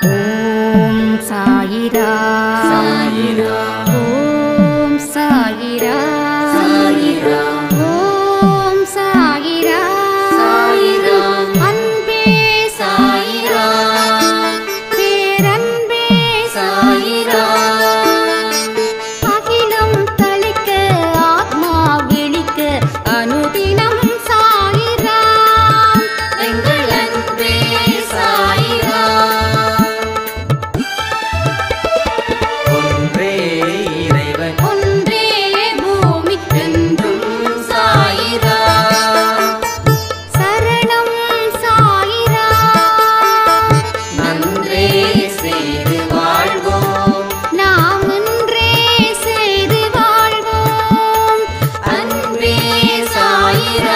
ஓம் சாயிரா சாயிரா ஓம் சாயிரா சாயிரா ஓம் சாயிரா சாயிரா அன்பே சாயிரா பேரன்பே சாயிரா அகிலம் தளிக்க ஆத்மா விழிக்க அனுதினம் சாயிரா எங்கள் அன்பே சாயிரா ஒன்றே இறைவன் ஒன்றே பூமிக்கென்றும் என்றும் சாயிரா சரணம் சாயிரா நன்றே செய்து வாழ்வோம் நாம் ஒன்றே செய்து வாழ்வோம் அன்பே சாயிரா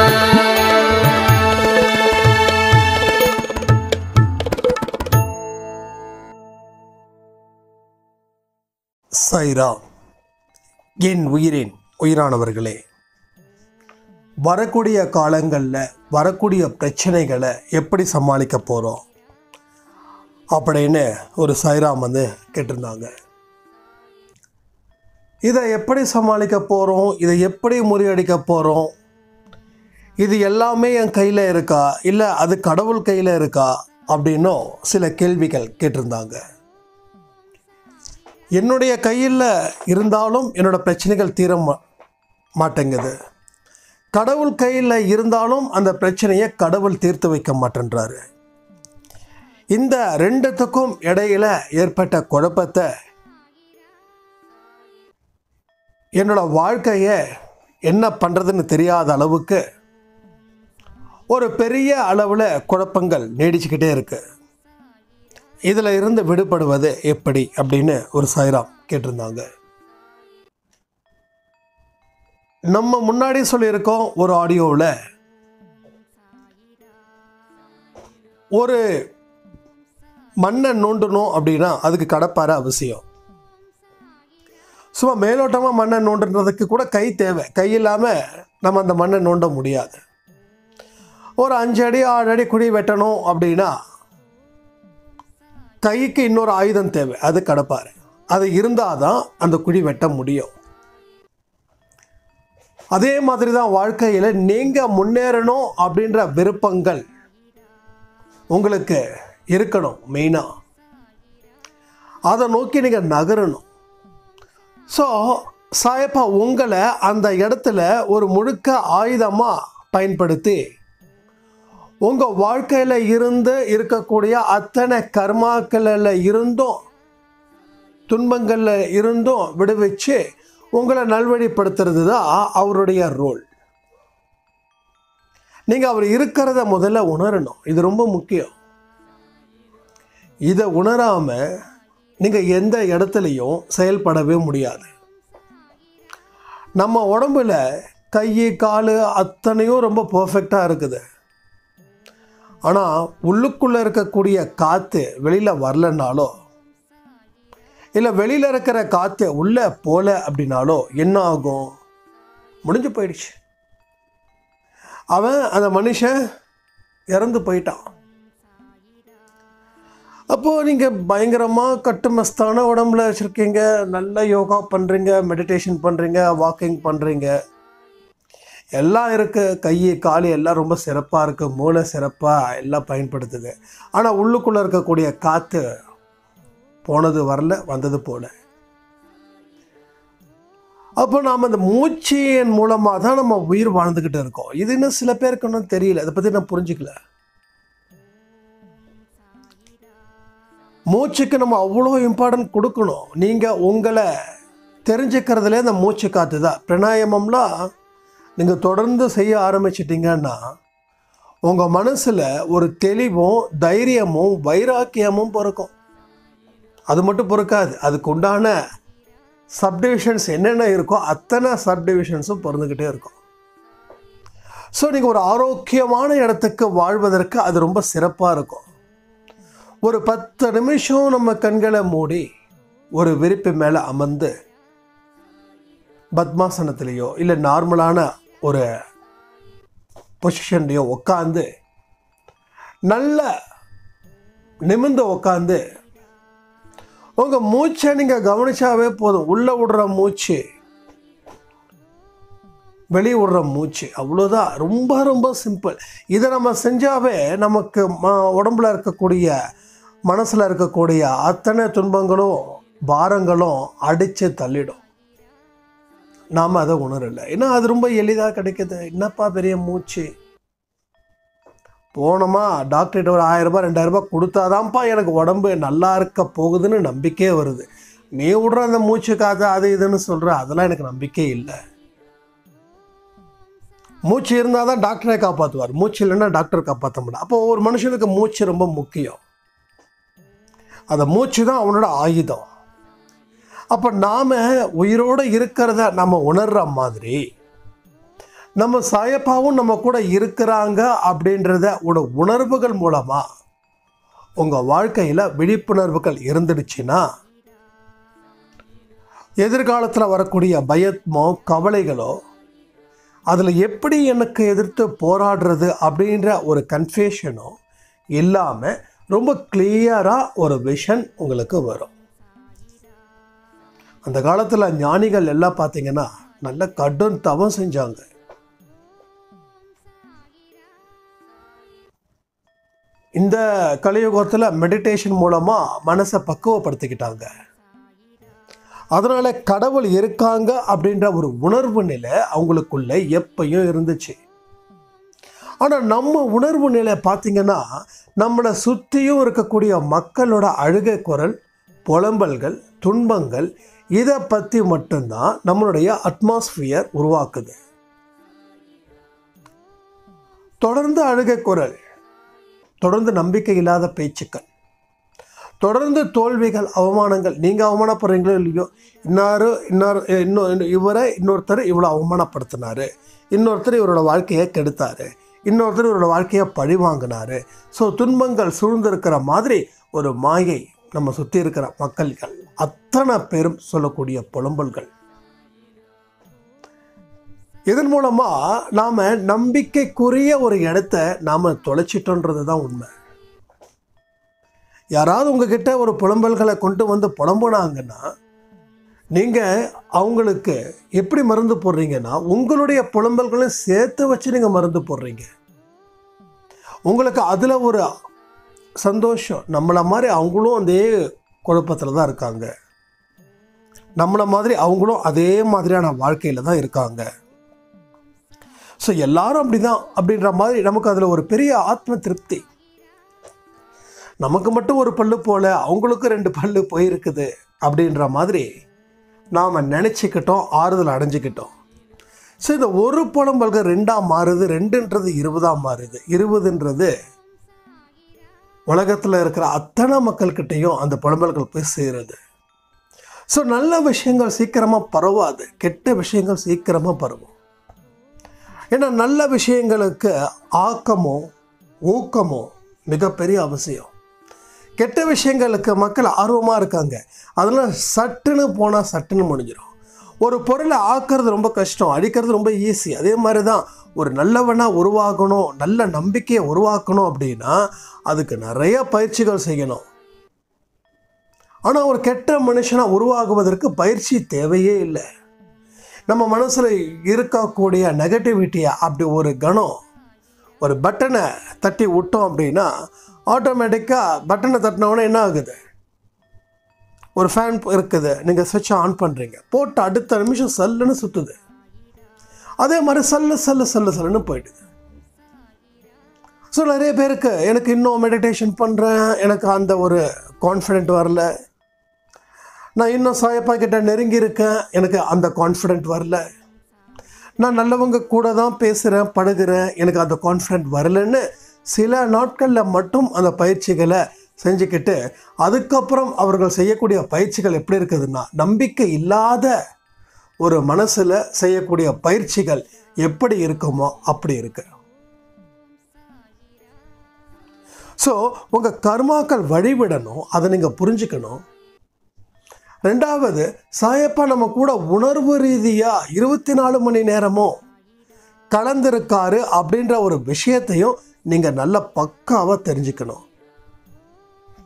சைரா என் உயிரின் உயிரானவர்களே வரக்கூடிய காலங்களில் வரக்கூடிய பிரச்சனைகளை எப்படி சமாளிக்க போகிறோம் அப்படின்னு ஒரு சைராம் வந்து கேட்டிருந்தாங்க இதை எப்படி சமாளிக்க போகிறோம் இதை எப்படி முறியடிக்க போகிறோம் இது எல்லாமே என் கையில் இருக்கா இல்லை அது கடவுள் கையில் இருக்கா அப்படின்னும் சில கேள்விகள் கேட்டிருந்தாங்க என்னுடைய கையில் இருந்தாலும் என்னோட பிரச்சனைகள் தீர மா- மாட்டேங்குது கடவுள் கையில் இருந்தாலும் அந்த பிரச்சனையை கடவுள் தீர்த்து வைக்க மாட்டேன்றாரு இந்த ரெண்டுத்துக்கும் இடையில ஏற்பட்ட குழப்பத்தை என்னோட வாழ்க்கையை என்ன பண்ணுறதுன்னு தெரியாத அளவுக்கு ஒரு பெரிய அளவில் குழப்பங்கள் நீடிச்சுக்கிட்டே இருக்குது இதில் இருந்து விடுபடுவது எப்படி அப்படின்னு ஒரு சாய்ராம் கேட்டிருந்தாங்க நம்ம முன்னாடி சொல்லியிருக்கோம் ஒரு ஆடியோவில் ஒரு மண்ணை நோண்டணும் அப்படின்னா அதுக்கு கடப்பாறை அவசியம் சும்மா மேலோட்டமாக மண்ணை நோண்டுறதுக்கு கூட கை தேவை கை இல்லாமல் நம்ம அந்த மண்ணை நோண்ட முடியாது ஒரு அஞ்சு அடி ஆறு அடி குழி வெட்டணும் அப்படின்னா கைக்கு இன்னொரு ஆயுதம் தேவை அது கடப்பாரு அது இருந்தால் தான் அந்த குழி வெட்ட முடியும் அதே மாதிரி தான் வாழ்க்கையில் நீங்கள் முன்னேறணும் அப்படின்ற விருப்பங்கள் உங்களுக்கு இருக்கணும் மெயினாக அதை நோக்கி நீங்கள் நகரணும் ஸோ சாயப்பா உங்களை அந்த இடத்துல ஒரு முழுக்க ஆயுதமாக பயன்படுத்தி உங்கள் வாழ்க்கையில் இருந்து இருக்கக்கூடிய அத்தனை கர்மாக்களில் இருந்தும் துன்பங்களில் இருந்தும் விடுவிச்சு உங்களை நல்வழிப்படுத்துறது தான் அவருடைய ரோல் நீங்கள் அவர் இருக்கிறத முதல்ல உணரணும் இது ரொம்ப முக்கியம் இதை உணராமல் நீங்கள் எந்த இடத்துலையும் செயல்படவே முடியாது நம்ம உடம்புல கை கால் அத்தனையும் ரொம்ப பர்ஃபெக்டாக இருக்குது ஆனால் உள்ளுக்குள்ளே இருக்கக்கூடிய காற்று வெளியில் வரலனாலோ இல்லை வெளியில் இருக்கிற காற்று உள்ளே போல அப்படின்னாலோ என்ன ஆகும் முடிஞ்சு போயிடுச்சு அவன் அந்த மனுஷன் இறந்து போயிட்டான் அப்போது நீங்கள் பயங்கரமாக கட்டுமஸ்தான உடம்புல வச்சுருக்கீங்க நல்ல யோகா பண்ணுறீங்க மெடிடேஷன் பண்ணுறீங்க வாக்கிங் பண்ணுறீங்க எல்லாம் இருக்குது கை கால் எல்லாம் ரொம்ப சிறப்பாக இருக்குது மூளை சிறப்பாக எல்லாம் பயன்படுத்துது ஆனால் உள்ளுக்குள்ளே இருக்கக்கூடிய காற்று போனது வரல வந்தது போல அப்போ நாம் அந்த மூச்சின் மூலமாக தான் நம்ம உயிர் வாழ்ந்துக்கிட்டு இருக்கோம் இது இன்னும் சில பேருக்கு இன்னும் தெரியல இதை பற்றி நான் புரிஞ்சுக்கல மூச்சுக்கு நம்ம அவ்வளோ இம்பார்ட்டன்ட் கொடுக்கணும் நீங்கள் உங்களை தெரிஞ்சுக்கிறதுலே அந்த மூச்சு காற்று தான் பிராணாயாமம்லாம் நீங்கள் தொடர்ந்து செய்ய ஆரம்பிச்சிட்டிங்கன்னா உங்கள் மனசில் ஒரு தெளிவும் தைரியமும் வைராக்கியமும் பிறக்கும் அது மட்டும் பொறுக்காது அதுக்கு உண்டான சப்டிவிஷன்ஸ் என்னென்ன இருக்கோ அத்தனை சப்டிவிஷன்ஸும் பிறந்துக்கிட்டே இருக்கும் ஸோ நீங்கள் ஒரு ஆரோக்கியமான இடத்துக்கு வாழ்வதற்கு அது ரொம்ப சிறப்பாக இருக்கும் ஒரு பத்து நிமிஷம் நம்ம கண்களை மூடி ஒரு விரிப்பு மேலே அமர்ந்து பத்மாசனத்திலேயோ இல்லை நார்மலான ஒரு பொசிஷன்லேயோ உட்காந்து நல்ல நிமிர்ந்து உக்காந்து உங்கள் மூச்சை நீங்கள் கவனிச்சாவே போதும் உள்ளே விடுற மூச்சு வெளியே விடுற மூச்சு அவ்வளோதான் ரொம்ப ரொம்ப சிம்பிள் இதை நம்ம செஞ்சாவே நமக்கு ம உடம்புல இருக்கக்கூடிய மனசில் இருக்கக்கூடிய அத்தனை துன்பங்களும் பாரங்களும் அடித்து தள்ளிடும் நாம் அதை உணரலை ஏன்னா அது ரொம்ப எளிதாக கிடைக்குது என்னப்பா பெரிய மூச்சு போனோமா டாக்டர்கிட்ட ஒரு ஆயிரம் ரூபாய் ரெண்டாயிரம் ரூபாய் கொடுத்தாதான்ப்பா எனக்கு உடம்பு நல்லா இருக்க போகுதுன்னு நம்பிக்கையே வருது நீ விடுற அந்த மூச்சு காத்து அது இதுன்னு சொல்கிற அதெல்லாம் எனக்கு நம்பிக்கை இல்லை மூச்சு இருந்தால் தான் டாக்டரை காப்பாற்றுவார் மூச்சு இல்லைன்னா டாக்டர் காப்பாற்ற முடியும் அப்போ ஒரு மனுஷனுக்கு மூச்சு ரொம்ப முக்கியம் அந்த மூச்சு தான் அவனோட ஆயுதம் அப்போ நாம் உயிரோடு இருக்கிறத நம்ம உணர்ற மாதிரி நம்ம சாயப்பாவும் நம்ம கூட இருக்கிறாங்க அப்படின்றத ஒரு உணர்வுகள் மூலமாக உங்கள் வாழ்க்கையில் விழிப்புணர்வுகள் இருந்துடுச்சுன்னா எதிர்காலத்தில் வரக்கூடிய பயத்மோ கவலைகளோ அதில் எப்படி எனக்கு எதிர்த்து போராடுறது அப்படின்ற ஒரு கன்ஃபியூஷனோ இல்லாமல் ரொம்ப கிளியராக ஒரு விஷன் உங்களுக்கு வரும் அந்த காலத்தில் ஞானிகள் எல்லாம் பார்த்தீங்கன்னா நல்ல கடும் தவம் செஞ்சாங்க இந்த கலியுகத்தில் மெடிடேஷன் மூலமாக மனசை பக்குவப்படுத்திக்கிட்டாங்க அதனால் கடவுள் இருக்காங்க அப்படின்ற ஒரு உணர்வு நிலை அவங்களுக்குள்ள எப்பயும் இருந்துச்சு ஆனால் நம்ம உணர்வு நிலை பார்த்திங்கன்னா நம்மளை சுற்றியும் இருக்கக்கூடிய மக்களோட அழுகை குரல் புலம்பல்கள் துன்பங்கள் இதை பற்றி மட்டும்தான் நம்மளுடைய அட்மாஸ்பியர் உருவாக்குது தொடர்ந்து அழுகை குரல் தொடர்ந்து நம்பிக்கை இல்லாத பேச்சுக்கள் தொடர்ந்து தோல்விகள் அவமானங்கள் நீங்கள் அவமானப்படுறீங்களோ இல்லையோ இன்னாரு இன்னார் இன்னும் இவரை இன்னொருத்தர் இவ்வளோ அவமானப்படுத்தினாரு இன்னொருத்தர் இவரோட வாழ்க்கையை கெடுத்தாரு இன்னொருத்தர் இவரோட வாழ்க்கையை பழி வாங்கினாரு ஸோ துன்பங்கள் சூழ்ந்திருக்கிற மாதிரி ஒரு மாயை நம்ம சுற்றி இருக்கிற மக்கள்கள் அத்தனை பேரும் சொல்லக்கூடிய புலம்பல்கள் இதன் மூலமாக நாம் நம்பிக்கைக்குரிய ஒரு இடத்த நாம் தொலைச்சிட்டோன்றது தான் உண்மை யாராவது உங்ககிட்ட ஒரு புலம்பல்களை கொண்டு வந்து புலம்புனாங்கன்னா நீங்கள் அவங்களுக்கு எப்படி மருந்து போடுறீங்கன்னா உங்களுடைய புலம்பல்களையும் சேர்த்து வச்சு நீங்கள் மருந்து போடுறீங்க உங்களுக்கு அதில் ஒரு சந்தோஷம் நம்மளை மாதிரி அவங்களும் அதே குழப்பத்தில் தான் இருக்காங்க நம்மளை மாதிரி அவங்களும் அதே மாதிரியான வாழ்க்கையில் தான் இருக்காங்க ஸோ எல்லாரும் அப்படி தான் அப்படின்ற மாதிரி நமக்கு அதில் ஒரு பெரிய ஆத்ம திருப்தி நமக்கு மட்டும் ஒரு பல்லு போல அவங்களுக்கும் ரெண்டு பல்லு போயிருக்குது அப்படின்ற மாதிரி நாம் நினச்சிக்கிட்டோம் ஆறுதல் அடைஞ்சிக்கிட்டோம் ஸோ இந்த ஒரு புலம்பல்கள் ரெண்டாக மாறுது ரெண்டுன்றது இருபதாக மாறுது இருபதுன்றது உலகத்தில் இருக்கிற அத்தனை மக்கள்கிட்டையும் அந்த புலம்பல்கள் போய் சேருது ஸோ நல்ல விஷயங்கள் சீக்கிரமாக பரவாது கெட்ட விஷயங்கள் சீக்கிரமாக பரவும் ஏன்னா நல்ல விஷயங்களுக்கு ஆக்கமோ ஊக்கமோ மிகப்பெரிய அவசியம் கெட்ட விஷயங்களுக்கு மக்கள் ஆர்வமாக இருக்காங்க அதெல்லாம் சட்டுன்னு போனால் சட்டுன்னு முடிஞ்சிடும் ஒரு பொருளை ஆக்கிறது ரொம்ப கஷ்டம் அழிக்கிறது ரொம்ப ஈஸி அதே மாதிரி தான் ஒரு நல்லவனாக உருவாகணும் நல்ல நம்பிக்கையை உருவாக்கணும் அப்படின்னா அதுக்கு நிறைய பயிற்சிகள் செய்யணும் ஆனால் ஒரு கெட்ட மனுஷனாக உருவாகுவதற்கு பயிற்சி தேவையே இல்லை நம்ம மனசில் இருக்கக்கூடிய நெகட்டிவிட்டியை அப்படி ஒரு கணம் ஒரு பட்டனை தட்டி விட்டோம் அப்படின்னா ஆட்டோமேட்டிக்காக பட்டனை தட்டினவுடனே என்ன ஆகுது ஒரு ஃபேன் இருக்குது நீங்கள் சுவிட்சை ஆன் பண்ணுறீங்க போட்டு அடுத்த நிமிஷம் சல்லுன்னு சுற்றுது அதே மாதிரி சல்லு சல்லு சல்லு சல்லுன்னு போயிடுது ஸோ நிறைய பேருக்கு எனக்கு இன்னும் மெடிடேஷன் பண்ணுறேன் எனக்கு அந்த ஒரு கான்ஃபிடென்ட் வரல நான் இன்னும் சாயப்பா கிட்ட நெருங்கி இருக்கேன் எனக்கு அந்த கான்ஃபிடென்ட் வரல நான் நல்லவங்க கூட தான் பேசுகிறேன் பழகுறேன் எனக்கு அந்த கான்ஃபிடென்ட் வரலன்னு சில நாட்களில் மட்டும் அந்த பயிற்சிகளை செஞ்சுக்கிட்டு அதுக்கப்புறம் அவர்கள் செய்யக்கூடிய பயிற்சிகள் எப்படி இருக்குதுன்னா நம்பிக்கை இல்லாத ஒரு மனசில் செய்யக்கூடிய பயிற்சிகள் எப்படி இருக்குமோ அப்படி இருக்கு ஸோ உங்கள் கர்மாக்கள் வழிவிடணும் அதை நீங்கள் புரிஞ்சுக்கணும் ரெண்டாவது சாயப்பா நம்ம கூட உணர்வு ரீதியாக இருபத்தி நாலு மணி நேரமும் கலந்திருக்காரு அப்படின்ற ஒரு விஷயத்தையும் நீங்கள் நல்ல பக்காவாக தெரிஞ்சுக்கணும்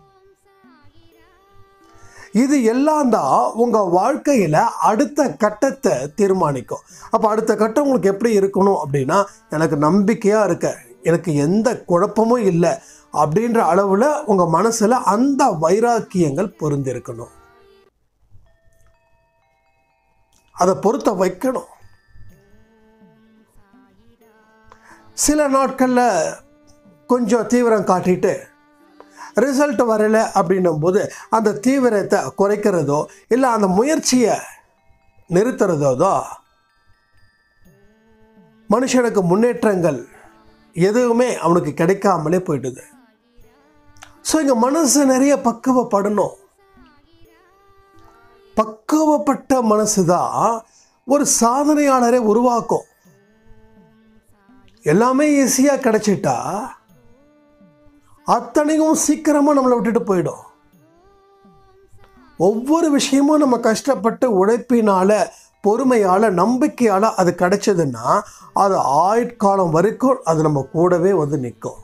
இது எல்லாம் தான் உங்கள் வாழ்க்கையில் அடுத்த கட்டத்தை தீர்மானிக்கும் அப்போ அடுத்த கட்டம் உங்களுக்கு எப்படி இருக்கணும் அப்படின்னா எனக்கு நம்பிக்கையாக இருக்க எனக்கு எந்த குழப்பமும் இல்லை அப்படின்ற அளவில் உங்கள் மனசில் அந்த வைராக்கியங்கள் பொருந்திருக்கணும் அதை பொருத்த வைக்கணும் சில நாட்களில் கொஞ்சம் தீவிரம் காட்டிட்டு ரிசல்ட் வரல அப்படின்னும் போது அந்த தீவிரத்தை குறைக்கிறதோ இல்லை அந்த முயற்சியை நிறுத்துறதோ தான் மனுஷனுக்கு முன்னேற்றங்கள் எதுவுமே அவனுக்கு கிடைக்காமலே போயிடுது ஸோ இங்கே மனசு நிறைய பக்குவப்படணும் பக்குவப்பட்ட மனசு தான் ஒரு சாதனையாளரை உருவாக்கும் எல்லாமே ஈஸியாக கிடைச்சிட்டா அத்தனையும் சீக்கிரமாக நம்மளை விட்டுட்டு போயிடும் ஒவ்வொரு விஷயமும் நம்ம கஷ்டப்பட்டு உழைப்பினால பொறுமையால் நம்பிக்கையால் அது கிடைச்சதுன்னா அது ஆயுட்காலம் வரைக்கும் அது நம்ம கூடவே வந்து நிற்கும்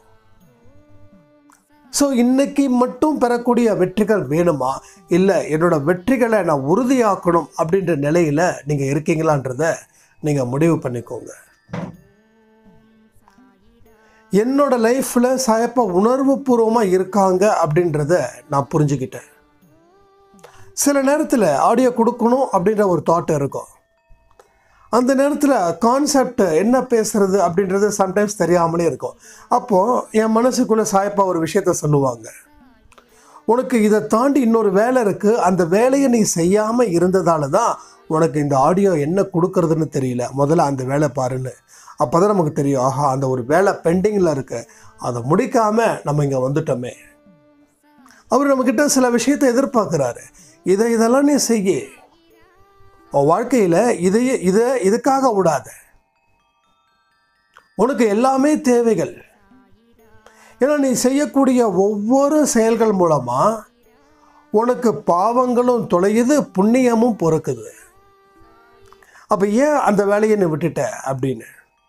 ஸோ இன்னைக்கு மட்டும் பெறக்கூடிய வெற்றிகள் வேணுமா இல்லை என்னோட வெற்றிகளை நான் உறுதியாக்கணும் அப்படின்ற நிலையில் நீங்கள் இருக்கீங்களான்றத நீங்கள் முடிவு பண்ணிக்கோங்க என்னோட லைஃப்பில் சாயப்பா உணர்வு பூர்வமாக இருக்காங்க அப்படின்றத நான் புரிஞ்சுக்கிட்டேன் சில நேரத்தில் ஆடியோ கொடுக்கணும் அப்படின்ற ஒரு தாட் இருக்கும் அந்த நேரத்தில் கான்செப்ட் என்ன பேசுறது அப்படின்றது சம்டைம்ஸ் தெரியாமலே இருக்கும் அப்போது என் மனசுக்குள்ளே சாயப்பா ஒரு விஷயத்த சொல்லுவாங்க உனக்கு இதை தாண்டி இன்னொரு வேலை இருக்குது அந்த வேலையை நீ செய்யாமல் இருந்ததால தான் உனக்கு இந்த ஆடியோ என்ன கொடுக்கறதுன்னு தெரியல முதல்ல அந்த வேலை பாருன்னு அப்போ தான் நமக்கு தெரியும் ஆஹா அந்த ஒரு வேலை பெண்டிங்கில் இருக்கு அதை முடிக்காமல் நம்ம இங்கே வந்துட்டோமே அவர் நம்மக்கிட்ட சில விஷயத்தை எதிர்பார்க்குறாரு இதை இதெல்லாம் நீ செய்ய உன் வாழ்க்கையில் இதையே இதை இதுக்காக விடாத உனக்கு எல்லாமே தேவைகள் ஏன்னா நீ செய்யக்கூடிய ஒவ்வொரு செயல்கள் மூலமாக உனக்கு பாவங்களும் தொலையுது புண்ணியமும் பொறுக்குது அப்போ ஏன் அந்த வேலையை நீ விட்டுட்ட அப்படின்னு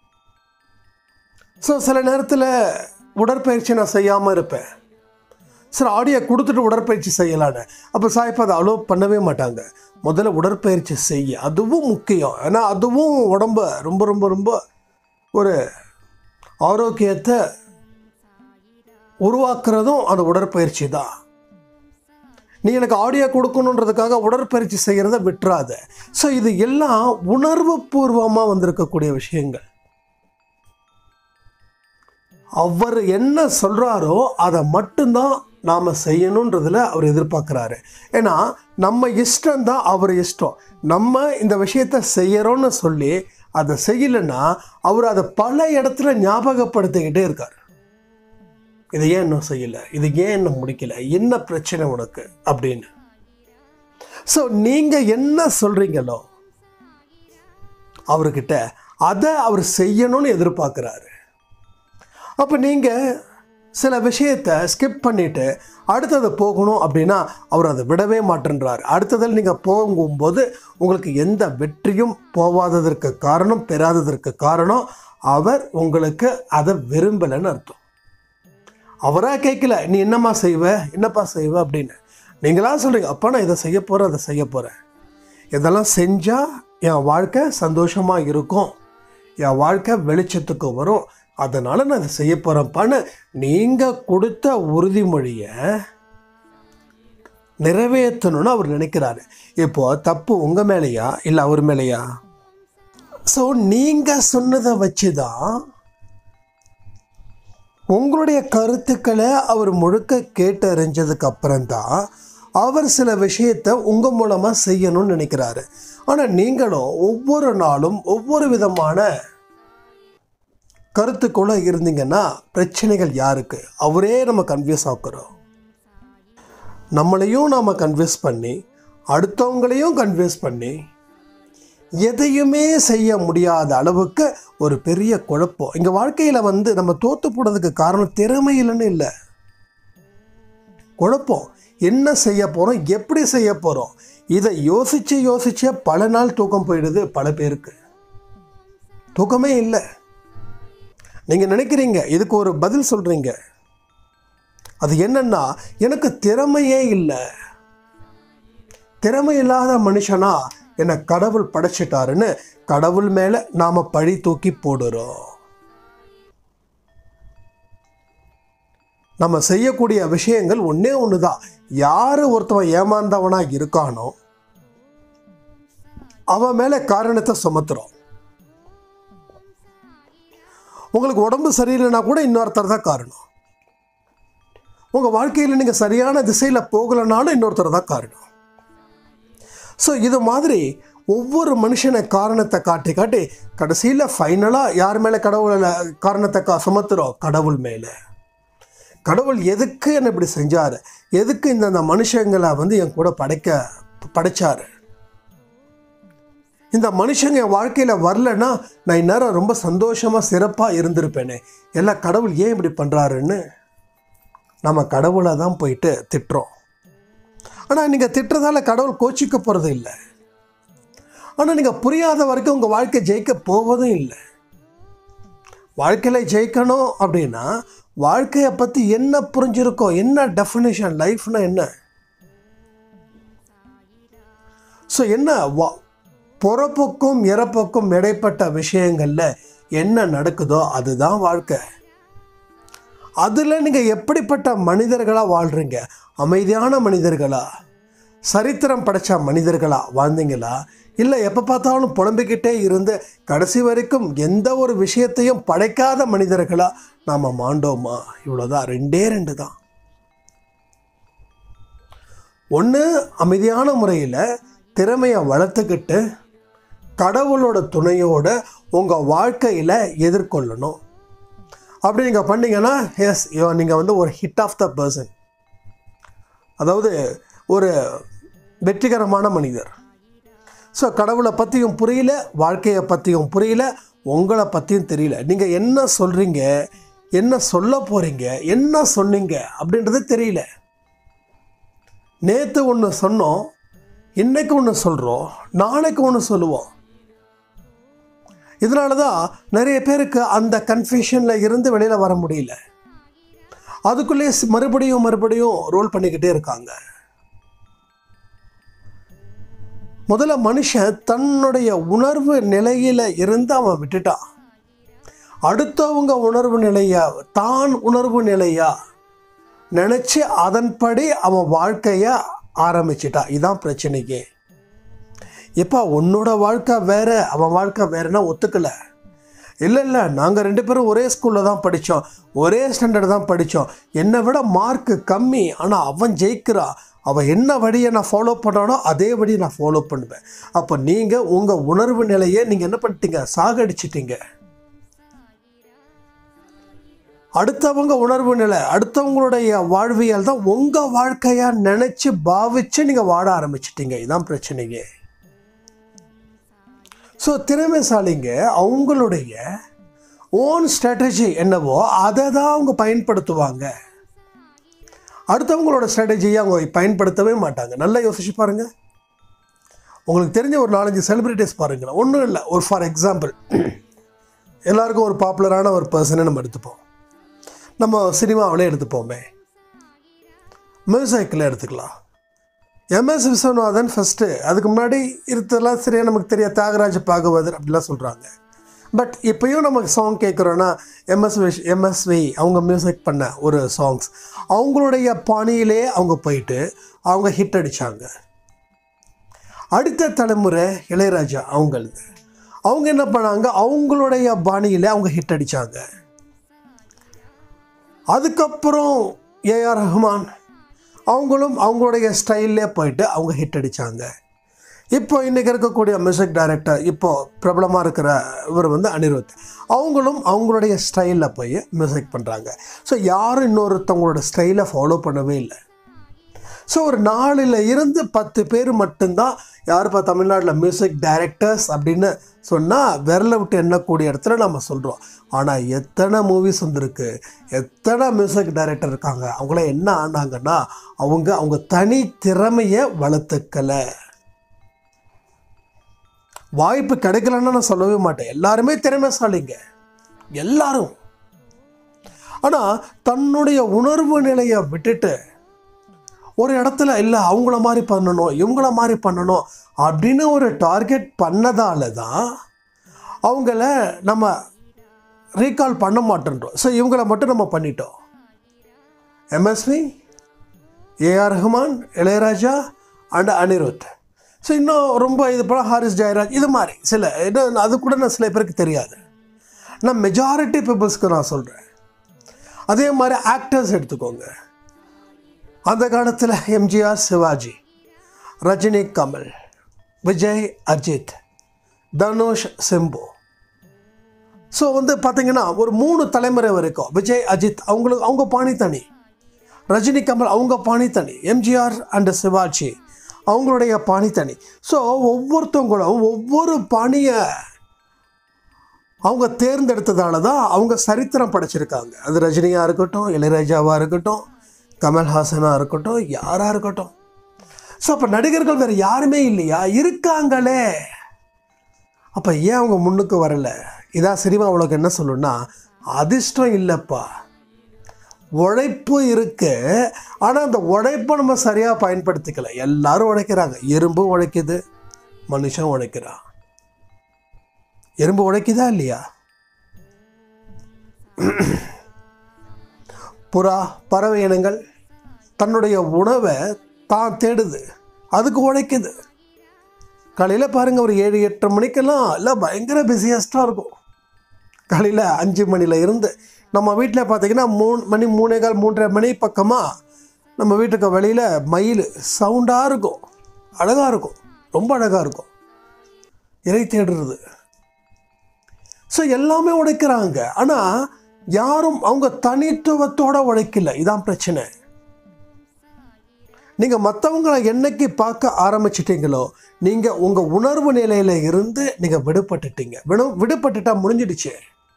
ஸோ சில நேரத்தில் உடற்பயிற்சி நான் செய்யாமல் இருப்பேன் சார் ஆடியோ கொடுத்துட்டு உடற்பயிற்சி செய்யலான்னு அப்போ சாய்ப்பா அதை அலோவ் பண்ணவே மாட்டாங்க முதல்ல உடற்பயிற்சி செய்ய அதுவும் முக்கியம் ஏன்னா அதுவும் உடம்ப ரொம்ப ரொம்ப ரொம்ப ஒரு ஆரோக்கியத்தை உருவாக்குறதும் அந்த உடற்பயிற்சி தான் நீ எனக்கு ஆடியோ கொடுக்கணுன்றதுக்காக உடற்பயிற்சி செய்கிறத விட்டுறாத ஸோ இது எல்லாம் உணர்வு பூர்வமாக வந்திருக்கக்கூடிய விஷயங்கள் அவர் என்ன சொல்கிறாரோ அதை மட்டும்தான் நாம் செய்யணுன்றதில் அவர் எதிர்பார்க்குறாரு ஏன்னா நம்ம இஷ்டம்தான் அவர் இஷ்டம் நம்ம இந்த விஷயத்த செய்யறோம்னு சொல்லி அதை செய்யலைன்னா அவர் அதை பல இடத்துல ஞாபகப்படுத்திக்கிட்டே இருக்கார் இதை ஏன் இன்னும் செய்யலை இது ஏன் இன்னும் முடிக்கல என்ன பிரச்சனை உனக்கு அப்படின்னு ஸோ நீங்கள் என்ன சொல்கிறீங்களோ அவர்கிட்ட அதை அவர் செய்யணும்னு எதிர்பார்க்குறாரு அப்போ நீங்கள் சில விஷயத்தை ஸ்கிப் பண்ணிவிட்டு அடுத்தது போகணும் அப்படின்னா அவர் அதை விடவே மாட்டேன்றார் அடுத்ததில் நீங்கள் போகும்போது உங்களுக்கு எந்த வெற்றியும் போகாததற்கு காரணம் பெறாததற்கு காரணம் அவர் உங்களுக்கு அதை விரும்பலைன்னு அர்த்தம் அவராக கேட்கல நீ என்னம்மா செய்வ என்னப்பா செய்வ அப்படின்னு நீங்களா சொல்கிறீங்க அப்பா நான் இதை செய்ய போகிறேன் அதை செய்ய போகிறேன் இதெல்லாம் செஞ்சால் என் வாழ்க்கை சந்தோஷமாக இருக்கும் என் வாழ்க்கை வெளிச்சத்துக்கு வரும் அதனால் நான் இதை செய்ய போகிறேன்ப்பான்னு நீங்கள் கொடுத்த உறுதிமொழியை நிறைவேற்றணும்னு அவர் நினைக்கிறாரு இப்போ தப்பு உங்கள் மேலேயா இல்லை அவர் மேலேயா ஸோ நீங்கள் சொன்னதை வச்சு தான் உங்களுடைய கருத்துக்களை அவர் முழுக்க கேட்டு அறிஞ்சதுக்கு அப்புறம்தான் அவர் சில விஷயத்தை உங்கள் மூலமாக செய்யணும்னு நினைக்கிறாரு ஆனால் நீங்களும் ஒவ்வொரு நாளும் ஒவ்வொரு விதமான கருத்துக்குள்ள இருந்தீங்கன்னா பிரச்சனைகள் யாருக்கு அவரே நம்ம கன்வியூஸ் ஆக்குறோம் நம்மளையும் நாம் கன்வியூஸ் பண்ணி அடுத்தவங்களையும் கன்வியூஸ் பண்ணி எதையுமே செய்ய முடியாத அளவுக்கு ஒரு பெரிய குழப்பம் எங்கள் வாழ்க்கையில் வந்து நம்ம தோத்து போனதுக்கு காரணம் திறமை இல்லைன்னு இல்லை குழப்பம் என்ன செய்ய போகிறோம் எப்படி செய்ய போகிறோம் இதை யோசித்து யோசிச்சே பல நாள் தூக்கம் போயிடுது பல பேருக்கு தூக்கமே இல்லை நீங்கள் நினைக்கிறீங்க இதுக்கு ஒரு பதில் சொல்கிறீங்க அது என்னன்னா எனக்கு திறமையே இல்லை திறமை இல்லாத மனுஷனா என்னை கடவுள் படைச்சிட்டாருன்னு கடவுள் மேலே நாம் பழி தூக்கி போடுறோம் நம்ம செய்யக்கூடிய விஷயங்கள் ஒன்றே ஒன்று தான் யார் ஒருத்தவன் ஏமாந்தவனாக இருக்கானோ அவன் மேலே காரணத்தை சுமத்துறோம் உங்களுக்கு உடம்பு சரியில்லைனா கூட இன்னொருத்தர் தான் காரணம் உங்கள் வாழ்க்கையில் நீங்கள் சரியான திசையில் போகலைனாலும் இன்னொருத்தர் தான் காரணம் ஸோ இது மாதிரி ஒவ்வொரு மனுஷனை காரணத்தை காட்டி காட்டி கடைசியில் ஃபைனலாக யார் மேலே கடவுளை காரணத்தை கா சுமத்துறோம் கடவுள் மேலே கடவுள் எதுக்கு என்னை இப்படி செஞ்சார் எதுக்கு இந்தந்த மனுஷங்களை வந்து என் கூட படைக்க படைச்சாரு இந்த மனுஷங்க என் வாழ்க்கையில் வரலன்னா நான் இந்நேரம் ரொம்ப சந்தோஷமாக சிறப்பாக இருந்திருப்பேனே எல்லாம் கடவுள் ஏன் இப்படி பண்ணுறாருன்னு நம்ம கடவுளை தான் போயிட்டு திட்டுறோம் ஆனால் நீங்கள் திட்டுறதால கடவுள் கோச்சிக்க போகிறது இல்லை ஆனால் நீங்கள் புரியாத வரைக்கும் உங்கள் வாழ்க்கை ஜெயிக்க போவதும் இல்லை வாழ்க்கையில் ஜெயிக்கணும் அப்படின்னா வாழ்க்கையை பற்றி என்ன புரிஞ்சிருக்கோ என்ன டெஃபினேஷன் லைஃப்னா என்ன ஸோ என்ன வா பிறப்புக்கும் இறப்புக்கும் இடைப்பட்ட விஷயங்களில் என்ன நடக்குதோ அதுதான் வாழ்க்கை அதில் நீங்கள் எப்படிப்பட்ட மனிதர்களாக வாழ்கிறீங்க அமைதியான மனிதர்களா சரித்திரம் படைச்ச மனிதர்களா வாழ்ந்தீங்களா இல்லை எப்போ பார்த்தாலும் புலம்பிக்கிட்டே இருந்து கடைசி வரைக்கும் எந்த ஒரு விஷயத்தையும் படைக்காத மனிதர்களா நாம் மாண்டோமா இவ்வளோதான் ரெண்டே ரெண்டு தான் ஒன்று அமைதியான முறையில் திறமையை வளர்த்துக்கிட்டு கடவுளோட துணையோட உங்கள் வாழ்க்கையில் எதிர்கொள்ளணும் அப்படி நீங்கள் பண்ணீங்கன்னா எஸ் நீங்கள் வந்து ஒரு ஹிட் ஆஃப் த பர்சன் அதாவது ஒரு வெற்றிகரமான மனிதர் ஸோ கடவுளை பற்றியும் புரியல வாழ்க்கையை பற்றியும் புரியல உங்களை பற்றியும் தெரியல நீங்கள் என்ன சொல்கிறீங்க என்ன சொல்ல போகிறீங்க என்ன சொன்னீங்க அப்படின்றது தெரியல நேற்று ஒன்று சொன்னோம் இன்னைக்கு ஒன்று சொல்கிறோம் நாளைக்கு ஒன்று சொல்லுவோம் இதனால தான் நிறைய பேருக்கு அந்த கன்ஃபியூஷனில் இருந்து வெளியில் வர முடியல அதுக்குள்ளேயே ஸ்- மறுபடியும் மறுபடியும் ரோல் பண்ணிக்கிட்டே இருக்காங்க முதல்ல மனுஷன் தன்னுடைய உணர்வு நிலையில் இருந்து அவன் விட்டுட்டான் அடுத்தவங்க உணர்வு நிலையா தான் உணர்வு நிலையா நினச்சி அதன்படி அவன் வாழ்க்கையை ஆரம்பிச்சிட்டான் இதான் பிரச்சனைக்கு இப்போ உன்னோட வாழ்க்கை வேற அவன் வாழ்க்கை வேறனா ஒத்துக்கல இல்லை இல்லை நாங்கள் ரெண்டு பேரும் ஒரே ஸ்கூலில் தான் படித்தோம் ஒரே ஸ்டாண்டர்ட் தான் படித்தோம் என்னை விட மார்க்கு கம்மி ஆனால் அவன் ஜெயிக்கிறான் அவன் என்ன வழியை நான் ஃபாலோ பண்ணுறானோ அதே வழியை நான் ஃபாலோ பண்ணுவேன் அப்போ நீங்கள் உங்கள் உணர்வு நிலையை நீங்கள் என்ன பண்ணிட்டீங்க சாகடிச்சிட்டீங்க அடுத்தவங்க உணர்வு நிலை அடுத்தவங்களுடைய வாழ்வியல் தான் உங்கள் வாழ்க்கையாக நினச்சி பாவிச்சு நீங்கள் வாழ ஆரம்பிச்சிட்டீங்க இதான் பிரச்சனைங்க ஸோ திறமைசாலிங்க அவங்களுடைய ஓன் ஸ்ட்ராட்டஜி என்னவோ அதை தான் அவங்க பயன்படுத்துவாங்க அடுத்தவங்களோட ஸ்ட்ராட்டஜியை அவங்க பயன்படுத்தவே மாட்டாங்க நல்லா யோசிச்சு பாருங்க உங்களுக்கு தெரிஞ்ச ஒரு நாலஞ்சு செலிபிரிட்டிஸ் பாருங்களேன் ஒன்றும் இல்லை ஒரு ஃபார் எக்ஸாம்பிள் எல்லாருக்கும் ஒரு பாப்புலரான ஒரு பர்சனை நம்ம எடுத்துப்போம் நம்ம சினிமாவிலே எடுத்துப்போமே மியூசிக்கில் எடுத்துக்கலாம் எம்எஸ் விஸ்வநாதன் ஃபஸ்ட்டு அதுக்கு முன்னாடி இருந்ததெல்லாம் சரியாக நமக்கு தெரியாது தியாகராஜ பாகவதர் அப்படிலாம் சொல்கிறாங்க பட் இப்போயும் நமக்கு சாங் கேட்குறோன்னா எம்எஸ் விஷ் எம்எஸ்வி அவங்க மியூசிக் பண்ண ஒரு சாங்ஸ் அவங்களுடைய பாணியிலே அவங்க போயிட்டு அவங்க ஹிட் அடித்தாங்க அடுத்த தலைமுறை இளையராஜா அவங்களது அவங்க என்ன பண்ணாங்க அவங்களுடைய பாணியில் அவங்க ஹிட் அடித்தாங்க அதுக்கப்புறம் ஏஆர் ரஹ்மான் அவங்களும் அவங்களுடைய ஸ்டைல்லே போயிட்டு அவங்க ஹிட் அடித்தாங்க இப்போ இன்றைக்கி இருக்கக்கூடிய மியூசிக் டைரக்டர் இப்போ பிரபலமாக இருக்கிற இவர் வந்து அனிருத் அவங்களும் அவங்களுடைய ஸ்டைலில் போய் மியூசிக் பண்ணுறாங்க ஸோ யாரும் இன்னொருத்தவங்களோட ஸ்டைலை ஃபாலோ பண்ணவே இல்லை ஸோ ஒரு நாலில் இருந்து பத்து பேர் மட்டும்தான் யாருப்பா தமிழ்நாட்டில் மியூசிக் டைரக்டர்ஸ் அப்படின்னு சொன்னால் விரலை விட்டு எண்ணக்கூடிய இடத்துல நம்ம சொல்கிறோம் ஆனால் எத்தனை மூவிஸ் வந்திருக்கு எத்தனை மியூசிக் டைரக்டர் இருக்காங்க அவங்கள என்ன ஆனாங்கன்னா அவங்க அவங்க தனி திறமையை வளர்த்துக்கலை வாய்ப்பு கிடைக்கலன்னு நான் சொல்லவே மாட்டேன் எல்லாருமே திறமைசாலிங்க எல்லாரும் ஆனால் தன்னுடைய உணர்வு நிலையை விட்டுட்டு ஒரு இடத்துல இல்லை அவங்கள மாதிரி பண்ணணும் இவங்கள மாதிரி பண்ணணும் அப்படின்னு ஒரு டார்கெட் பண்ணதால தான் அவங்கள நம்ம ரீகால் பண்ண மாட்டேன்றோம் ஸோ இவங்கள மட்டும் நம்ம பண்ணிட்டோம் எம்எஸ்வி ஏஆர் ரஹ்மான் இளையராஜா அண்ட் அனிருத் ஸோ இன்னும் ரொம்ப இது போல ஹாரிஸ் ஜெயராஜ் இது மாதிரி சில இன்னும் அது கூட நான் சில பேருக்கு தெரியாது நான் மெஜாரிட்டி பீப்புள்ஸ்க்கு நான் சொல்கிறேன் அதே மாதிரி ஆக்டர்ஸ் எடுத்துக்கோங்க அந்த காலத்தில் எம்ஜிஆர் சிவாஜி ரஜினி கமல் விஜய் அஜித் தனுஷ் சிம்பு ஸோ வந்து பார்த்தீங்கன்னா ஒரு மூணு தலைமுறை வரைக்கும் விஜய் அஜித் அவங்களுக்கு அவங்க பாணி தனி ரஜினி கமல் அவங்க பாணி தனி எம்ஜிஆர் அண்ட் சிவாஜி அவங்களுடைய பாணி தனி ஸோ ஒவ்வொருத்தவங்களும் ஒவ்வொரு பாணியை அவங்க தேர்ந்தெடுத்ததால தான் அவங்க சரித்திரம் படைச்சிருக்காங்க அது ரஜினியாக இருக்கட்டும் இளையராஜாவாக இருக்கட்டும் கமல்ஹாசனாக இருக்கட்டும் யாராக இருக்கட்டும் ஸோ அப்போ நடிகர்கள் வேறு யாருமே இல்லையா இருக்காங்களே அப்போ ஏன் அவங்க முன்னுக்கு வரல இதான் சினிமா அவளுக்கு என்ன சொல்லணும்னா அதிர்ஷ்டம் இல்லைப்பா உழைப்பு இருக்கு ஆனால் அந்த உழைப்பை நம்ம சரியாக பயன்படுத்திக்கல எல்லாரும் உழைக்கிறாங்க எறும்பு உழைக்குது மனுஷன் உழைக்கிறான் எறும்பு உழைக்குதா இல்லையா புறா பறவை இனங்கள் தன்னுடைய உணவை தான் தேடுது அதுக்கு உழைக்குது காலையில் பாருங்கள் ஒரு ஏழு எட்டு மணிக்கெல்லாம் எல்லாம் பயங்கர பிஸியஸ்ட்டாக இருக்கும் காலையில் அஞ்சு மணியில் இருந்து நம்ம வீட்டில் பார்த்தீங்கன்னா மூணு மணி மூணே கால் மூன்றரை மணி பக்கமாக நம்ம வீட்டுக்கு வெளியில் மயில் சவுண்டாக இருக்கும் அழகாக இருக்கும் ரொம்ப அழகாக இருக்கும் இறை தேடுறது ஸோ எல்லாமே உழைக்கிறாங்க ஆனால் யாரும் அவங்க தனித்துவத்தோட உழைக்கல இதான் பிரச்சனை நீங்கள் மற்றவங்களை என்னைக்கு பார்க்க ஆரம்பிச்சிட்டீங்களோ நீங்கள் உங்கள் உணர்வு நிலையில் இருந்து நீங்கள் விடுபட்டுட்டீங்க விடு விடுபட்டுட்டா முடிஞ்சிடுச்சு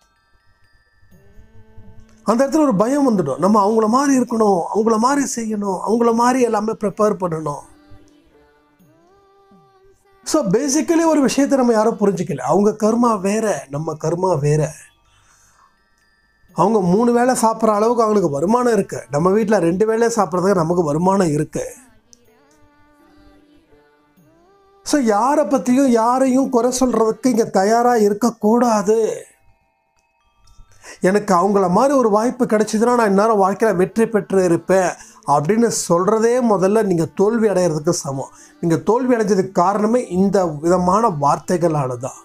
அந்த இடத்துல ஒரு பயம் வந்துடும் நம்ம அவங்கள மாதிரி இருக்கணும் அவங்கள மாதிரி செய்யணும் அவங்கள மாதிரி எல்லாமே ப்ரிப்பேர் பண்ணணும் ஸோ பேசிக்கலி ஒரு விஷயத்தை நம்ம யாரும் புரிஞ்சுக்கல அவங்க கர்மா வேற நம்ம கர்மா வேற அவங்க மூணு வேளை சாப்பிட்ற அளவுக்கு அவங்களுக்கு வருமானம் இருக்கு நம்ம வீட்டில் ரெண்டு வேளை சாப்பிட்றதுக்கு நமக்கு வருமானம் இருக்கு ஸோ யாரை பற்றியும் யாரையும் குறை சொல்கிறதுக்கு இங்கே தயாராக இருக்கக்கூடாது எனக்கு அவங்கள மாதிரி ஒரு வாய்ப்பு கிடைச்சதுன்னா நான் இந்நேரம் வாழ்க்கையில் வெற்றி பெற்று இருப்பேன் அப்படின்னு சொல்கிறதே முதல்ல நீங்கள் தோல்வி அடைகிறதுக்கு சமம் நீங்கள் தோல்வி அடைஞ்சதுக்கு காரணமே இந்த விதமான வார்த்தைகளால தான்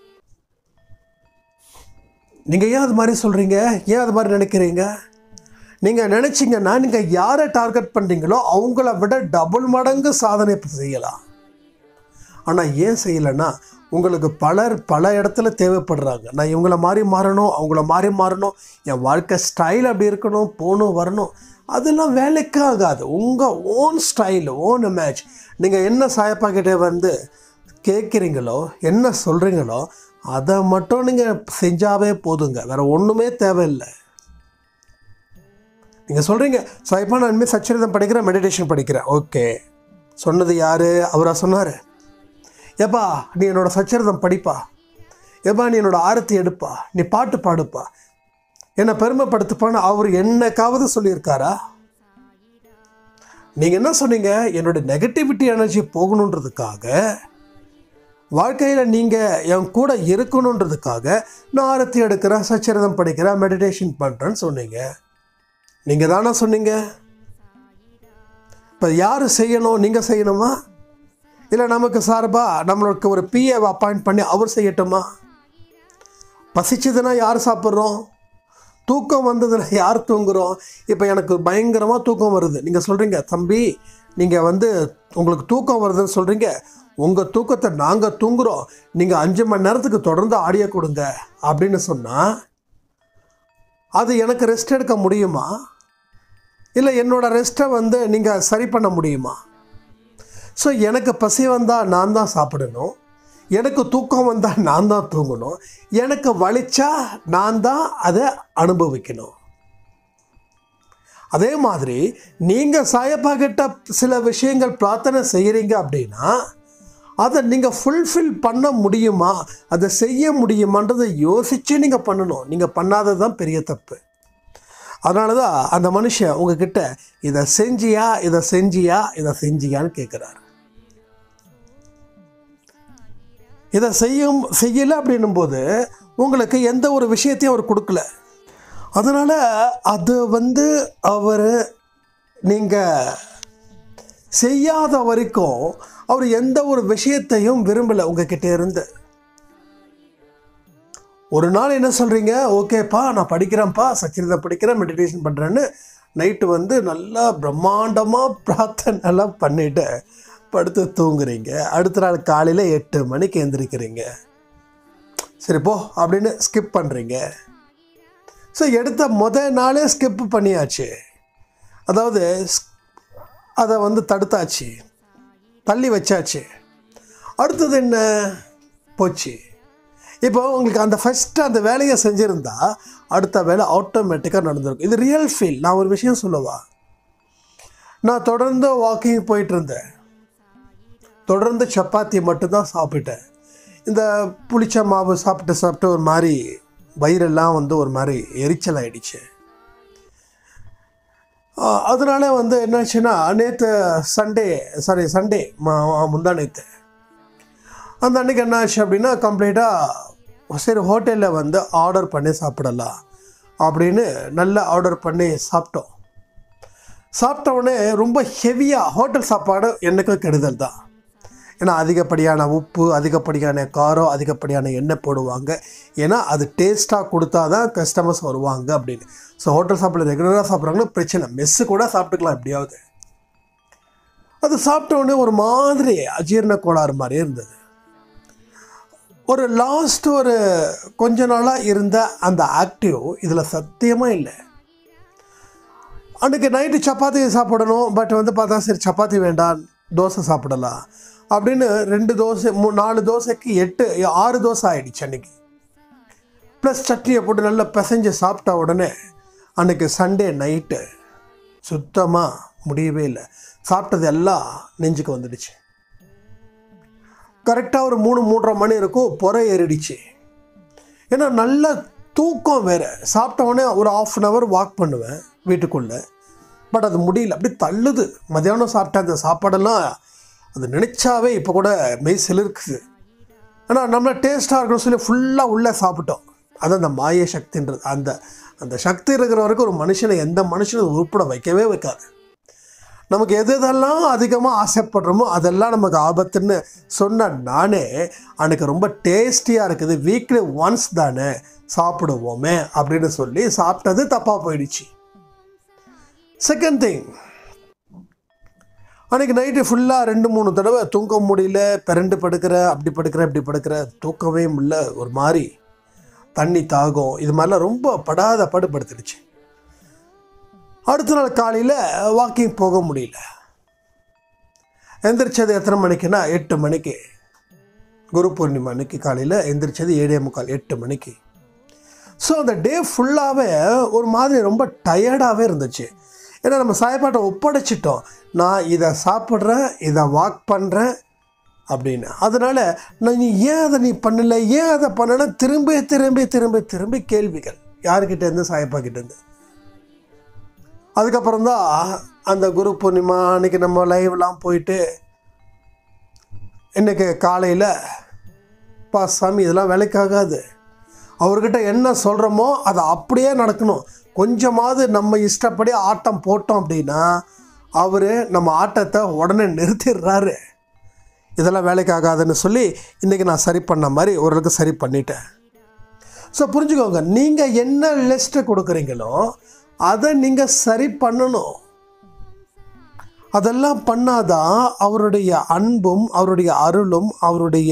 நீங்கள் ஏன் அது மாதிரி சொல்கிறீங்க ஏன் அது மாதிரி நினைக்கிறீங்க நீங்கள் நினச்சிங்கன்னா நீங்கள் யாரை டார்கெட் பண்ணுறீங்களோ அவங்கள விட டபுள் மடங்கு சாதனை செய்யலாம் ஆனால் ஏன் செய்யலைன்னா உங்களுக்கு பலர் பல இடத்துல தேவைப்படுறாங்க நான் இவங்கள மாதிரி மாறணும் அவங்கள மாதிரி மாறணும் என் வாழ்க்கை ஸ்டைல் அப்படி இருக்கணும் போகணும் வரணும் அதெல்லாம் வேலைக்கு ஆகாது உங்கள் ஓன் ஸ்டைல் ஓன் இமேஜ் நீங்கள் என்ன சாயப்பாக்கிட்டே வந்து கேட்குறீங்களோ என்ன சொல்கிறீங்களோ அதை மட்டும் நீங்கள் செஞ்சாவே போதுங்க வேறு ஒன்றுமே தேவையில்லை நீங்கள் சொல்கிறீங்க சாய்ப்பா நான் இனிமேல் சச்சரிதம் படிக்கிறேன் மெடிடேஷன் படிக்கிறேன் ஓகே சொன்னது யார் அவரா சொன்னார் ஏப்பா நீ என்னோட சச்சரிதம் படிப்பா ஏப்பா நீ என்னோட ஆரத்தி எடுப்பா நீ பாட்டு பாடுப்பா என்னை பெருமைப்படுத்துப்பான்னு அவர் என்னைக்காவது சொல்லியிருக்காரா நீங்கள் என்ன சொன்னீங்க என்னோட நெகட்டிவிட்டி எனர்ஜி போகணுன்றதுக்காக வாழ்க்கையில் நீங்கள் என் கூட இருக்கணுன்றதுக்காக நான் ஆரத்தி எடுக்கிறேன் சச்சரிதம் படிக்கிறேன் மெடிடேஷன் பண்ணுறேன்னு சொன்னீங்க நீங்கள் தானே சொன்னீங்க இப்போ யார் செய்யணும் நீங்கள் செய்யணுமா இல்லை நமக்கு சார்பாக நம்மளுக்கு ஒரு பிஏ அப்பாயிண்ட் பண்ணி அவர் செய்யட்டுமா பசிச்சதுன்னா யார் சாப்பிட்றோம் தூக்கம் வந்ததுன்னா யார் தூங்குறோம் இப்போ எனக்கு பயங்கரமாக தூக்கம் வருது நீங்கள் சொல்கிறீங்க தம்பி நீங்கள் வந்து உங்களுக்கு தூக்கம் வருதுன்னு சொல்கிறீங்க உங்கள் தூக்கத்தை நாங்கள் தூங்குறோம் நீங்கள் அஞ்சு மணி நேரத்துக்கு தொடர்ந்து ஆடியோ கொடுங்க அப்படின்னு சொன்னால் அது எனக்கு ரெஸ்ட் எடுக்க முடியுமா இல்லை என்னோடய ரெஸ்ட்டை வந்து நீங்கள் சரி பண்ண முடியுமா ஸோ எனக்கு பசி வந்தால் நான் தான் சாப்பிடணும் எனக்கு தூக்கம் வந்தால் நான் தான் தூங்கணும் எனக்கு வலிச்சா நான் தான் அதை அனுபவிக்கணும் அதே மாதிரி நீங்கள் சாயப்பா கிட்ட சில விஷயங்கள் பிரார்த்தனை செய்கிறீங்க அப்படின்னா அதை நீங்கள் ஃபுல்ஃபில் பண்ண முடியுமா அதை செய்ய முடியுமான்றதை யோசித்து நீங்கள் பண்ணணும் நீங்கள் பண்ணாதது தான் பெரிய தப்பு அதனால தான் அந்த மனுஷன் உங்ககிட்ட இதை செஞ்சியா இதை செஞ்சியா இதை செஞ்சியான்னு கேட்குறாரு இதை செய்யும் செய்யலை அப்படின்னும் போது உங்களுக்கு எந்த ஒரு விஷயத்தையும் அவர் கொடுக்கல அதனால் அது வந்து அவர் நீங்கள் செய்யாத வரைக்கும் அவர் எந்த ஒரு விஷயத்தையும் விரும்பலை உங்ககிட்ட இருந்து ஒரு நாள் என்ன சொல்கிறீங்க ஓகேப்பா நான் படிக்கிறேன்ப்பா சச்சிரதை படிக்கிறேன் மெடிடேஷன் பண்ணுறேன்னு நைட்டு வந்து நல்லா பிரம்மாண்டமாக பிரார்த்தனை எல்லாம் பண்ணிவிட்டு படுத்து தூங்குறீங்க அடுத்த நாள் காலையில் எட்டு மணிக்கு எந்திரிக்கிறீங்க சரி போ அப்படின்னு ஸ்கிப் பண்ணுறீங்க ஸோ எடுத்த முத நாளே ஸ்கிப் பண்ணியாச்சு அதாவது ஸ்- அதை வந்து தடுத்தாச்சு தள்ளி வச்சாச்சு அடுத்தது என்ன போச்சு இப்போ உங்களுக்கு அந்த ஃபஸ்ட்டு அந்த வேலையை செஞ்சுருந்தா அடுத்த வேலை ஆட்டோமேட்டிக்காக நடந்திருக்கும் இது ரியல் ஃபீல் நான் ஒரு விஷயம் சொல்லவா நான் தொடர்ந்து வாக்கிங் போயிட்டு இருந்தேன் தொடர்ந்து சப்பாத்தி மட்டும்தான் சாப்பிட்டேன் இந்த புளிச்ச மாவு சாப்பிட்டு சாப்பிட்டு ஒரு மாதிரி வயிறெல்லாம் வந்து ஒரு மாதிரி எரிச்சல் ஆயிடுச்சு ஆஹ் அதனால வந்து என்னாச்சுன்னா நேற்று சண்டே சாரி சண்டே முந்தா நேற்று அந்த அன்னைக்கு என்ன ஆச்சு அப்படின்னா கம்ப்ளீட்டாக சரி ஹோட்டலில் வந்து ஆர்டர் பண்ணி சாப்பிடலாம் அப்படின்னு நல்லா ஆர்டர் பண்ணி சாப்பிட்டோம் சாப்பிட்ட உடனே ரொம்ப ஹெவியாக ஹோட்டல் சாப்பாடு எனக்கும் கெடுதல் தான் ஏன்னா அதிகப்படியான உப்பு அதிகப்படியான காரம் அதிகப்படியான எண்ணெய் போடுவாங்க ஏன்னா அது டேஸ்ட்டாக கொடுத்தா தான் கஸ்டமர்ஸ் வருவாங்க அப்படின்னு ஸோ ஹோட்டல் சாப்பாடு ரெகுலராக சாப்பிட்றாங்கன்னா பிரச்சனை மெஸ்ஸு கூட சாப்பிட்டுக்கலாம் எப்படியாவது அது சாப்பிட்ட உடனே ஒரு மாதிரி அஜீரண கோளாறு மாதிரி இருந்தது ஒரு லாஸ்ட் ஒரு கொஞ்ச நாளாக இருந்த அந்த ஆக்டிவ் இதில் சத்தியமாக இல்லை அன்றைக்கி நைட்டு சப்பாத்தி சாப்பிடணும் பட் வந்து பார்த்தா சரி சப்பாத்தி வேண்டாம் தோசை சாப்பிடலாம் அப்படின்னு ரெண்டு தோசை மூ நாலு தோசைக்கு எட்டு ஆறு தோசை ஆயிடுச்சு அன்னைக்கு ப்ளஸ் சட்னியை போட்டு நல்லா பிசைஞ்சு சாப்பிட்ட உடனே அன்னைக்கு சண்டே நைட்டு சுத்தமாக முடியவே இல்லை சாப்பிட்டது எல்லாம் நெஞ்சுக்கு வந்துடுச்சு கரெக்டாக ஒரு மூணு மூன்றரை மணி இருக்கும் புறை ஏறிடுச்சு ஏன்னா நல்ல தூக்கம் வேறு சாப்பிட்ட உடனே ஒரு ஆஃப் அன் ஹவர் வாக் பண்ணுவேன் வீட்டுக்குள்ளே பட் அது முடியல அப்படி தள்ளுது மதியானம் சாப்பிட்ட அந்த சாப்பாடெல்லாம் அது நினச்சாவே இப்போ கூட மெய் சிலிருக்குது ஏன்னா நம்ம டேஸ்ட்டாக இருக்கணும்னு சொல்லி ஃபுல்லாக உள்ளே சாப்பிட்டோம் அது அந்த மாய சக்தின்றது அந்த அந்த சக்தி இருக்கிற வரைக்கும் ஒரு மனுஷனை எந்த மனுஷனும் உருப்பட வைக்கவே வைக்காது நமக்கு எது எதெல்லாம் அதிகமாக ஆசைப்படுறோமோ அதெல்லாம் நமக்கு ஆபத்துன்னு சொன்ன நானே அன்னைக்கு ரொம்ப டேஸ்டியாக இருக்குது வீக்லி ஒன்ஸ் தானே சாப்பிடுவோமே அப்படின்னு சொல்லி சாப்பிட்டது தப்பாக போயிடுச்சு செகண்ட் திங் அன்றைக்கி நைட்டு ஃபுல்லாக ரெண்டு மூணு தடவை தூங்க முடியல பிறண்டு படுக்கிற அப்படி படுக்கிற இப்படி படுக்கிற தூக்கவே முடியல ஒரு மாதிரி தண்ணி தாகம் இது மாதிரிலாம் ரொம்ப படாத படுபடுத்திடுச்சு அடுத்த நாள் காலையில் வாக்கிங் போக முடியல எந்திரிச்சது எத்தனை மணிக்குன்னா எட்டு மணிக்கு குரு பூர்ணிமா அன்னைக்கு காலையில் எந்திரிச்சது ஏழே முக்கால் எட்டு மணிக்கு ஸோ அந்த டே ஃபுல்லாகவே ஒரு மாதிரி ரொம்ப டயர்டாகவே இருந்துச்சு ஏன்னா நம்ம சாயப்பாட்டை ஒப்படைச்சிட்டோம் நான் இதை சாப்பிட்றேன் இதை வாக் பண்ணுறேன் அப்படின்னு அதனால் நான் நீ ஏன் அதை நீ பண்ணல ஏன் அதை பண்ணல திரும்பி திரும்பி திரும்பி திரும்பி கேள்விகள் யாருக்கிட்ட இருந்து சாயப்பா கிட்ட இருந்து அதுக்கப்புறம் தான் அந்த குரு பூர்ணிமா அன்னைக்கு நம்ம லைவ்லாம் போயிட்டு இன்னைக்கு காலையில் பா சாமி இதெல்லாம் வேலைக்காகாது அவர்கிட்ட என்ன சொல்கிறோமோ அது அப்படியே நடக்கணும் கொஞ்சமாவது நம்ம இஷ்டப்படி ஆட்டம் போட்டோம் அப்படின்னா அவர் நம்ம ஆட்டத்தை உடனே நிறுத்திடுறாரு இதெல்லாம் வேலைக்கு ஆகாதுன்னு சொல்லி இன்றைக்கி நான் சரி பண்ண மாதிரி ஓரளவுக்கு சரி பண்ணிட்டேன் ஸோ புரிஞ்சுக்கோங்க நீங்கள் என்ன லிஸ்ட்டு கொடுக்குறீங்களோ அதை நீங்கள் சரி பண்ணணும் அதெல்லாம் பண்ணாதான் அவருடைய அன்பும் அவருடைய அருளும் அவருடைய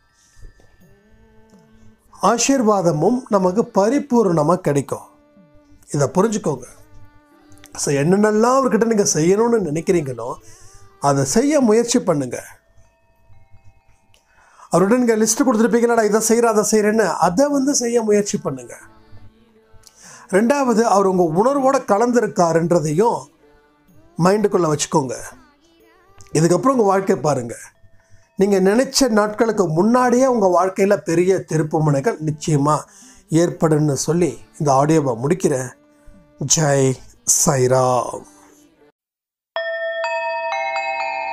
ஆசீர்வாதமும் நமக்கு பரிபூர்ணமாக கிடைக்கும் இதை புரிஞ்சுக்கோங்க ஸோ என்னென்னலாம் அவர்கிட்ட நீங்கள் செய்யணும்னு நினைக்கிறீங்களோ அதை செய்ய முயற்சி பண்ணுங்க அவர்கிட்ட நீங்கள் லிஸ்ட்டு கொடுத்துருப்பீங்களா இதை செய்கிறேன் அதை செய்கிறேன்னு அதை வந்து செய்ய முயற்சி பண்ணுங்க ரெண்டாவது அவர் உங்கள் உணர்வோட கலந்துருக்காருன்றதையும் மைண்டுக்குள்ளே வச்சுக்கோங்க இதுக்கப்புறம் உங்கள் வாழ்க்கை பாருங்கள் நீங்கள் நினச்ச நாட்களுக்கு முன்னாடியே உங்கள் வாழ்க்கையில் பெரிய திருப்பு முனைகள் நிச்சயமாக ஏற்படுன்னு சொல்லி இந்த ஆடியோவை முடிக்கிறேன் ஜெய் சைராம்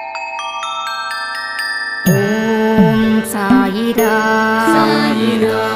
ஓம் சாயிரா சாயிரா